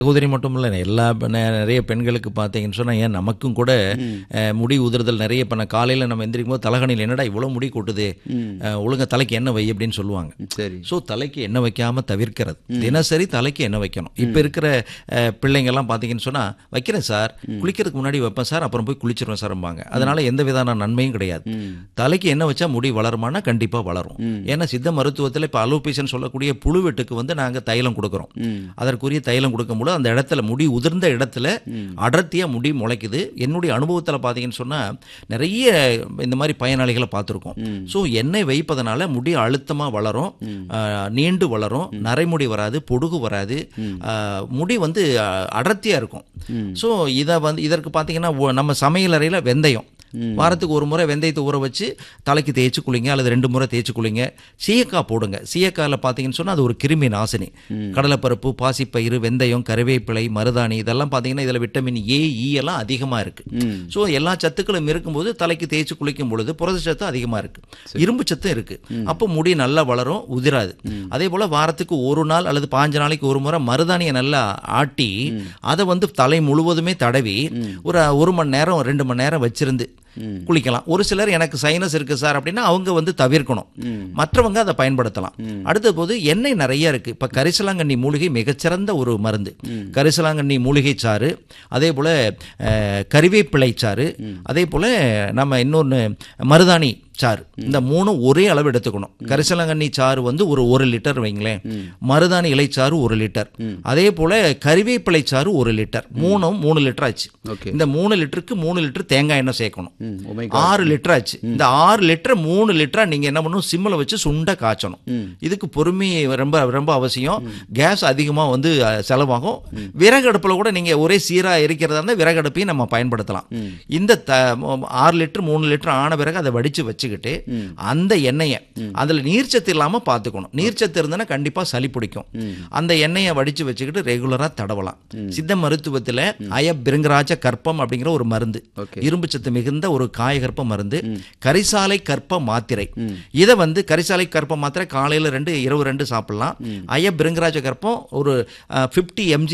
சகோதரி மட்டும் இல்லை எல்லா பெ- நெ- நிறைய பெண்களுக்கு பார்த்தீங்கன்னு சொன்னால் ஏன் நமக்கும் கூட அஹ், முடி உதிர்தல் நிறைய இப்போ நான் காலையில் நம்ம எந்திரிக்கும் போது தலகணியில் என்னடா இவ்வளோ முடி கொட்டுது அஹ், ஒழுங்கா தலைக்கு எண்ணெய் வை அப்படின்னு சொல்லுவாங்க சரி ஸோ தலைக்கு எண்ணெய் வைக்காம தவிர்க்கிறது தினசரி தலைக்கு எண்ணெய் வைக்கணும் இப்போ இருக்கிற அஹ், பிள்ளைங்கெல்லாம் பார்த்தீங்கன்னு சொன்னால் வைக்கிறேன் சார் குளிக்கிறதுக்கு முன்னாடி வைப்பேன் சார் அப்புறம் போய் குளிச்சிருவேன் சார்ம்பாங்க அதனால எந்த விதமான நன்மையும் கிடையாது தலைக்கு எண்ணெய் வச்சா முடி வளருமானா கண்டிப்பாக வளரும் ஏன்னா சித்த மருத்துவத்தில் இப்போ அலோபேஷன் சொல்லக்கூடிய புழுவெட்டுக்கு வந்து நாங்கள் தைலம் கொடுக்குறோம் அதற்குரிய தைலம் கொடுக்கும்போது அந்த இடத்துல முடி உதிர்ந்த இடத்துல அடர்த்தியாக முடி முளைக்குது என்னுடைய அனுபவத்தில் பார்த்தீங்கன்னு சொன்னால் நிறைய இந்த மாதிரி பயனாளிகளை பார்த்துருக்கோம் ஸோ எண்ணெய் வைப்பதனால முடி அழுத்தமாக வளரும் ஆஹ், நீண்டு வளரும் நரைமுடி வராது பொடுகு வராது ஆஹ், முடி வந்து அடர்த்தியாக இருக்கும் ஸோ இதை வந்து இதற்கு பார்த்தீங்கன்னா ஒ- நம்ம சமையல் அறையில் வெந்தயம் வாரத்துக்கு ஒரு முறை வெந்தயத்தை ஊற வச்சு தலைக்கு தேய்ச்சி குளிங்க அல்லது ரெண்டு முறை தேய்ச்சி குளிங்க சீயக்காய் போடுங்க சீயக்காயில் பார்த்தீங்கன்னு சொன்னால் அது ஒரு கிருமி நாசினி கடலைப்பருப்பு பாசிப்பயிறு வெந்தயம் கருவேப்பிலை மருதாணி இதெல்லாம் பார்த்தீங்கன்னா இதில் விட்டமின் ஏ இ எல்லாம் அதிகமாக இருக்குது ஸோ எல்லா சத்துக்களும் இருக்கும்போது தலைக்கு தேய்ச்சி குளிக்கும் பொழுது புரதச்சத்து அதிகமாக இருக்குது இரும்பு சத்தும் இருக்குது அப்போ முடி நல்லா வளரும் உதிராது அதே போல் வாரத்துக்கு ஒரு நாள் அல்லது பாஞ்சு நாளைக்கு ஒரு முறை மருதாணியை நல்லா ஆட்டி அதை வந்து தலை முழுவதுமே தடவி ஒரு ஒரு மணி நேரம் ரெண்டு மணி நேரம் வச்சிருந்து குளிக்கலாம் ஒரு சிலர் எனக்கு சைனஸ் இருக்கு சார் அப்படின்னா அவங்க வந்து தவிர்க்கணும் மற்றவங்க அதை பயன்படுத்தலாம் அடுத்த போது எண்ணெய் நிறைய இருக்கு இப்ப கரிசலாங்கண்ணி மூலிகை மிகச்சிறந்த ஒரு மருந்து கரிசலாங்கண்ணி மூலிகை சாறு அதே போல அஹ், கறிவேப்பிலை சாறு அதே போல நம்ம இன்னொன்று மருதாணி சாறு இந்த மூணும் ஒரே அளவு எடுத்துக்கணும் கரிசலாங்கண்ணி சாறு வந்து ஒரு ஒரு லிட்டர் வைங்களேன் மருதாணி இலைச்சாறு ஒரு லிட்டர் அதே போல கறிவேப்பிலை சாறு ஒரு லிட்டர் மூணும் மூணு லிட்டர் ஆச்சு ஓகே இந்த மூணு லிட்டருக்கு மூணு லிட்டர் தேங்காய் எண்ணெய் சேர்க்கணும் ம் ஓமை ஆறு லிட்டர் ஆச்சு இந்த ஆறு லிட்டர் மூணு லிட்டரா நீங்க என்ன பண்ணணும் சிம்மில் வச்சு சுண்ட காய்ச்சணும் இதுக்கு பொறுமை ரொம்ப ரொம்ப அவசியம் கேஸ் அதிகமா வந்து அஹ், செலவாகும் விறகு அடுப்புல கூட நீங்க ஒரே சீரா எரிக்கிறதா இருந்தால் விறகு அடுப்பையும் நம்ம பயன்படுத்தலாம் இந்த த ஆறு லிட்டர் மூணு லிட்டர் ஆன பிறகு அதை வடிச்சு வச்சுக்கிட்டு அந்த எண்ணெயை அதுல நீர்ச்சத்து இல்லாம பார்த்துக்கணும் நீர்ச்சத்து இருந்ததுன்னா கண்டிப்பா சளி பிடிக்கும் அந்த எண்ணெயை வடிச்சு வச்சுக்கிட்டு ரெகுலரா தடவலாம் சித்த மருத்துவத்துல அய பிருங்கராஜ கற்பம் அப்படிங்கிற ஒரு மருந்து ஓகே இரும்பு சத்து மிகுந்த ஒரு காயகற்ப மருந்து கரிசாலை கற்ப மாத்திரை இதை வந்து கரிசாலை கற்ப மாத்திரை காலையில ரெண்டு இரவு ரெண்டு சாப்பிடலாம் அய பிருங்கராஜ கற்பம் ஒரு ஃபிஃப்டி எம்ஜி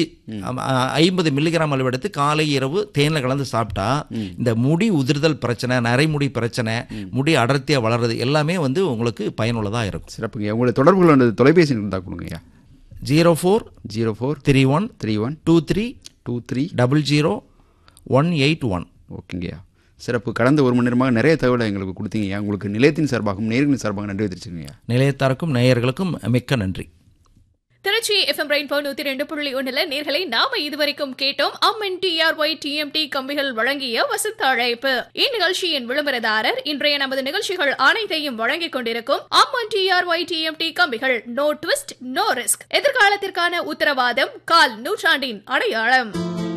ஐம்பது மில்லிகிராம் அளவு எடுத்து காலை இரவு தேனில் கலந்து சாப்பிட்டா இந்த முடி உதிர்தல் பிரச்சனை நரைமுடி பிரச்சனை முடி அடர்த்தியா வளர்றது எல்லாமே வந்து உங்களுக்கு பயனுள்ளதா இருக்கும் சிறப்புங்க உங்களுடைய தொடர்புகள் வந்து தொலைபேசி இருந்தால் கொடுங்கய்யா zero four zero four three one three one two three two three double zero one eight one ஓகேங்கய்யா சிறப்பு கடந்த ஒரு மணி நேரமாக நிறைய தகவலை எங்களுக்கு கொடுத்தீங்கய்யா உங்களுக்கு நிலையத்தின் சார்பாகவும் நேர்களின் சார்பாக நன்றி தெரிவிச்சுக்கங்கய்யா நிலையத்தாருக்கும் நேயர்களுக்கும் மிக்க நன்றி திருச்சி எஃப்எம் ரெயின்போ நூத்தி ரெண்டு புள்ளி ஒண்ணுல நேர்களை நாம இதுவரைக்கும் கேட்டோம் அம்மன் டிஆர்ஒய் டிஎம்டி கம்பிகள் வழங்கிய வசந்த அழைப்பு இந்நிகழ்ச்சியின் விளம்பரதாரர் இன்றைய நமது நிகழ்ச்சிகள் அனைத்தையும் வழங்கிக் கொண்டிருக்கும் அம்மன் டிஆர்ஒய் டிஎம்டி கம்பிகள் நோ ட்விஸ்ட் நோ ரிஸ்க் எதிர்காலத்திற்கான உத்தரவாதம் கால் நூற்றாண்டின் அடையாளம்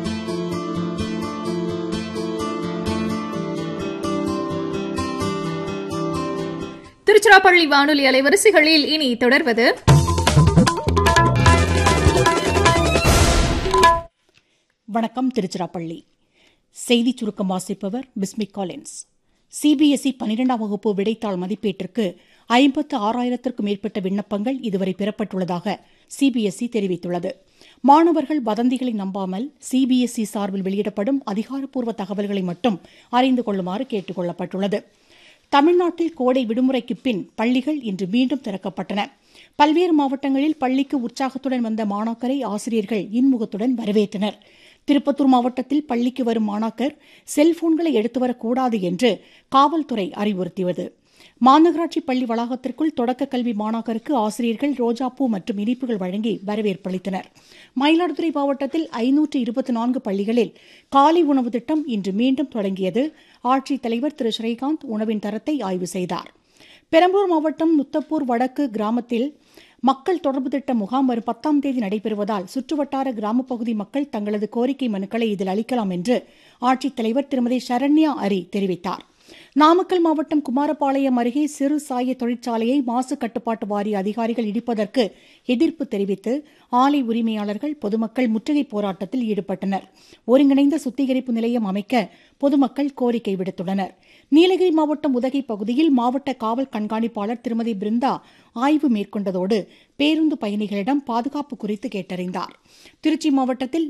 திருச்சிராப்பள்ளி வானொலி அலைவரிசைகளில் இனி தொடர்வது வணக்கம் திருச்சிராப்பள்ளி செய்திச் சுருக்கம் வாசிப்பவர் பிஸ்மிக் காலின்ஸ் சிபிஎஸ்இ பனிரெண்டாம் வகுப்பு விடைத்தாள் மதிப்பீட்டிற்கு ஐம்பத்து ஆறாயிரத்திற்கும் மேற்பட்ட விண்ணப்பங்கள் இதுவரை பெறப்பட்டுள்ளதாக சிபிஎஸ்இ தெரிவித்துள்ளது மாணவர்கள் வதந்திகளை நம்பாமல் சிபிஎஸ்இ சார்பில் வெளியிடப்படும் அதிகாரப்பூர்வ தகவல்களை மட்டும் அறிந்து கொள்ளுமாறு கேட்டுக் கொள்ளப்பட்டுள்ளது தமிழ்நாட்டில் கோடை விடுமுறைக்கு பின் பள்ளிகள் இன்று மீண்டும் திறக்கப்பட்டன பல்வேறு மாவட்டங்களில் பள்ளிக்கு உற்சாகத்துடன் வந்த மாணாக்கரை ஆசிரியர்கள் இன்முகத்துடன் வரவேற்றனர் திருப்பத்தூர் மாவட்டத்தில் பள்ளிக்கு வரும் மாணாக்கர் செல்போன்களை எடுத்து வரக்கூடாது என்று காவல்துறை அறிவுறுத்தியது மாநகராட்சி பள்ளி வளாகத்திற்குள் தொடக்க கல்வி மாணாக்கருக்கு ஆசிரியர்கள் ரோஜாப்பூ மற்றும் இனிப்புகள் வழங்கி வரவேற்பளித்தனர் மயிலாடுதுறை மாவட்டத்தில் ஐநூற்று இருபத்தி நான்கு பள்ளிகளில் காலை உணவு திட்டம் இன்று மீண்டும் தொடங்கியது ஆட்சித் தலைவர் திரு ஸ்ரீகாந்த் உணவின் தரத்தை ஆய்வு செய்தார் பெரம்பலூர் மாவட்டம் முத்தப்பூர் வடக்கு கிராமத்தில் மக்கள் தொடர்பு திட்ட முகாம் வரும் பத்தாம் தேதி நடைபெறுவதால் சுற்றுவட்டார கிராமப் பகுதி மக்கள் தங்களது கோரிக்கை மனுக்களை இதில் அளிக்கலாம் என்று ஆட்சித்தலைவர் திருமதி சரண்யா அரி தெரிவித்தார் நாமக்கல் மாவட்டம் குமாரபாளையம் அருகே சிறு சாய தொழிற்சாலையை மாசு கட்டுப்பாட்டு வாரிய அதிகாரிகள் இடிப்பதற்கு எதிர்ப்பு தெரிவித்து ஆலை உரிமையாளர்கள் பொதுமக்கள் முற்றுகை போராட்டத்தில் ஈடுபட்டனர் ஒருங்கிணைந்த சுத்திகரிப்பு நிலையம் அமைக்க பொதுமக்கள் கோரிக்கை விடுத்துள்ளனர் நீலகிரி மாவட்டம் உதகை பகுதியில் மாவட்ட காவல் கண்காணிப்பாளர் திருமதி பிருந்தா ஆய்வு மேற்கொண்டதோடு பேருந்து பயணிகளிடம் பாதுகாப்பு குறித்து கேட்டறிந்தார் திருச்சி மாவட்டத்தில்